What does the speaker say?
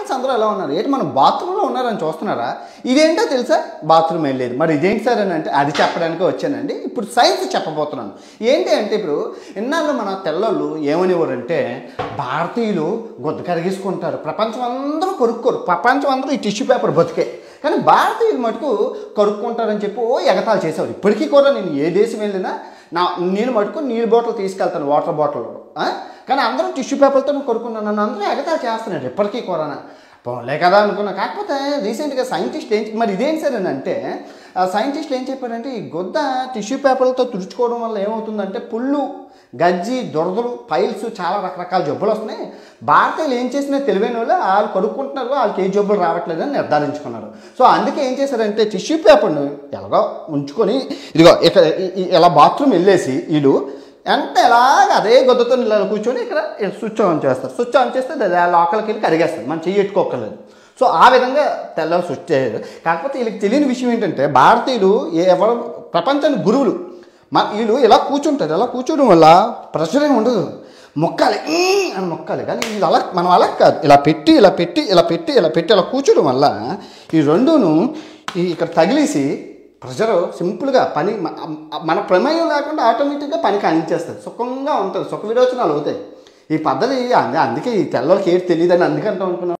Friends అందరూ ఎలా ఉన్నారు ఏంటి మనం బాత్రూంలో ఉన్నారని చూస్తున్నారా ఇదేంటో తెలుసా బాత్రూమ్ వెళ్ళేది మరి ఇదేంటి సార్ అని అంటే అది చెప్పడానికి వచ్చానండి ఇప్పుడు సైన్స్ చెప్పబోతున్నాను ఏంటి అంటే ఇప్పుడు ఇన్నాళ్ళు మన తెల్లోళ్ళు ఏమనేవారంటే భారతీయులు గుద్ద కరిగేసుకుంటారు ప్రపంచం అందరూ కొరుక్కోరు ప్రపంచం అందరూ ఈ టిష్యూ పేపర్ బతికే కానీ భారతీయులు మటుకు కరుక్కుంటారని చెప్పి ఓ ఎగతాలు చేసేవారు ఇప్పటికీ కూడా నేను ఏ దేశం వెళ్ళినా నా నేను మటుకు నీళ్ళు బాటిల్ తీసుకెళ్తాను వాటర్ బాటిల్ ఆ? కానీ అందరూ టిష్యూ పేపర్తో కొరుకున్నాను నన్ను అందరూ ఎగతాలు చేస్తున్నారు ఇప్పటికీ కూడా పోలే కదా అనుకున్నా కాకపోతే రీసెంట్గా సైంటిస్ట్ ఏం మరి ఇదేంటి సార్ అని అంటే ఆ సైంటిస్ట్ ఏం చెప్పారంటే ఈ గొద్ద టిష్యూ పేపర్లతో తుడుచుకోవడం వల్ల ఏమవుతుందంటే పుళ్ళు గజ్జి దురదలు పైల్స్ చాలా రకరకాల జబ్బులు వస్తున్నాయి భారతీయులు ఏం చేసినా తెలివైన వాళ్ళు వాళ్ళు కొనుక్కుంటున్నారు వాళ్ళకి ఏ జబ్బులు రావట్లేదని నిర్ధారించుకున్నారు సో అందుకే ఏం చేశారంటే టిష్యూ పేపర్ను ఎలాగో ఉంచుకొని ఇదిగో ఇక్కడ ఈ- ఈ- ఇలా బాత్రూమ్ వెళ్ళేసి వీళ్ళు అంటే ఎలాగ అదే గొద్దతో ఇలా కూర్చొని ఇక్కడ స్విచ్ ఆన్ చేస్తారు స్విచ్ ఆన్ చేస్తే అది ఆ లోకల్కి వెళ్ళి కరిగేస్తుంది మనం చెయ్యి ఎట్టుకోకర్లేదు సో ఆ విధంగా తెల్ల స్విచ్ చేయరు కాకపోతే వీళ్ళకి తెలియని విషయం ఏంటంటే భారతీయులు ఏ- ఎవరు ప్రపంచానికి గురువులు మా వీళ్ళు ఇలా కూర్చుంటారు ఇలా కూర్చోవడం వల్ల ప్రెషర్ ఏమి ఉండదు మొక్కాలి ఈ అని మొక్కాలి కానీ వీళ్ళు అలా మనం అలా కాదు ఇలా పెట్టి ఇలా పెట్టి ఇలా పెట్టి ఇలా పెట్టి ఇలా కూర్చోవడం వల్ల ఈ రెండును ఈ ఇక్కడ తగిలేసి ప్రెషర్ సింపుల్గా పని మ- మన ప్రమేయం లేకుండా ఆటోమేటిక్గా పనికి అందించేస్తుంది సుఖంగా ఉంటుంది సుఖ విరోచనాలు అవుతాయి ఈ పద్ధతి అంద- అందుకే ఈ తెల్లలకి ఏది తెలియదని అందుకంటూ అనుకున్నాను